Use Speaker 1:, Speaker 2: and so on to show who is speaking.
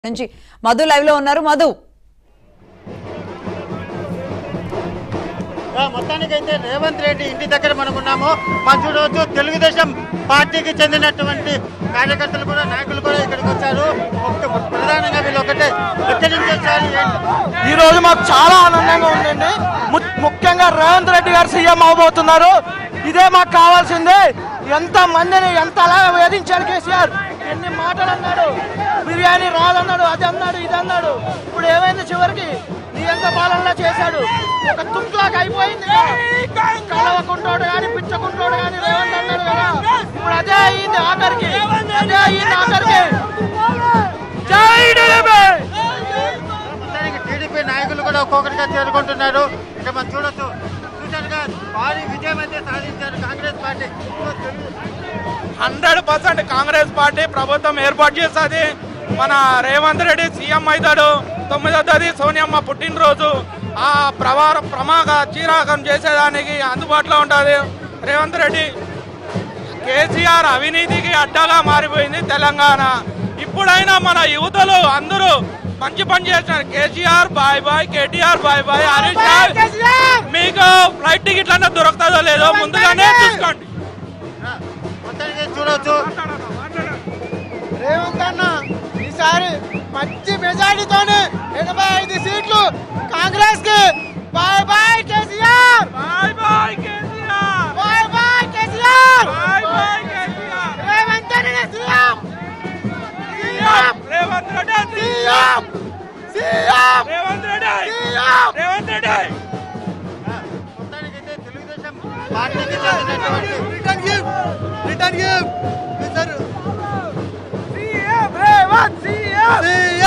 Speaker 1: నుంచి మధు లైవ్ లో ఉన్నారు మధు
Speaker 2: ఆ, మొత్తానికైతే రేవంత్ రెడ్డి ఇంటి దగ్గర మనం ఉన్నాము మనం చూడవచ్చు తెలుగుదేశం పార్టీకి చెందినటువంటి కార్యకర్తలు కూడా నాయకులు కూడా ఇక్కడికి వచ్చారు ఒక- ప్రధానంగా వీళ్ళు ఒకటే ఎక్కడి నుంచి వచ్చారు ఏంటి?
Speaker 3: ఈ రోజు మాకు చాలా ఆనందంగా ఉందండి ము- ముఖ్యంగా రేవంత్ రెడ్డి గారు సీఎం అవబోతున్నారు ఇదే మాకు కావాల్సిందే ఎంత మందిని ఎంత అలా వేధించాడు కేసీఆర్ ఎన్ని మాటలు అన్నాడు బిర్యానీ రాదన్నాడు అది అన్నాడు ఇది అన్నాడు ఇప్పుడు ఏమైంది చివరికి నీ ఎంత పాలనలో చేశాడు ఒక తుక్లాగా అయిపోయింది కలవకుంటోడు కానీ పిచ్చకుంటోడు కానీ రేవంత్ అన్నాడు కదా ఇప్పుడు అదే అయింది ఆఖరికి అదే అయింది ఆఖరికి జై టీడీపీ!
Speaker 2: మొత్తానికి టీడీపీ నాయకులు కూడా ఒక్కొక్కటిగా చేరుకుంటున్నారు ఇక్కడ మనం చూడొచ్చు చూసారుగా భారీ విజయం అయితే సాధించారు Congress party
Speaker 4: hundred percent Congress party ప్రభుత్వం ఏర్పాటు చేస్తుంది మన రేవంత్ రెడ్డి సీఎం అవుతాడు తొమ్మిదో తేదీ సోనియమ్మ పుట్టినరోజు ఆ ప్రవార ప్రమాగ చీరాకం చేసేదానికి అందుబాటులో ఉంటుంది రేవంత్ రెడ్డి కేసీఆర్ అవినీతికి అడ్డగా మారిపోయింది తెలంగాణ ఇప్పుడైనా మన యువతలు అందరూ మంచి పని చేస్తున్నారు KCR bye bye KTR bye bye Harish Rao మీకు ఫ్లైట్ టికెట్ అన్నా దొరుకుతుందో లేదో ముందుగానే చూసుకోండి
Speaker 2: ఆ, మొత్తానికి చూడొచ్చు
Speaker 3: రేవంత్ అన్న ఈసారి మంచి మెజారిటీతోనే ఎనభై ఐదు సీట్లు కాంగ్రెస్ కి bye bye KCR
Speaker 4: bye bye KCR
Speaker 3: bye bye KCR
Speaker 4: bye bye KCR
Speaker 3: Revanth అన్న CM CM
Speaker 4: Revanth Reddy
Speaker 3: CM CM
Speaker 4: Revanth Reddy
Speaker 3: CM
Speaker 4: Revanth Reddy
Speaker 2: ఆ, మొత్తానికైతే తెలుగుదేశం పార్టీకి చెందినటువంటి
Speaker 3: return give return give mister CM Revanth CM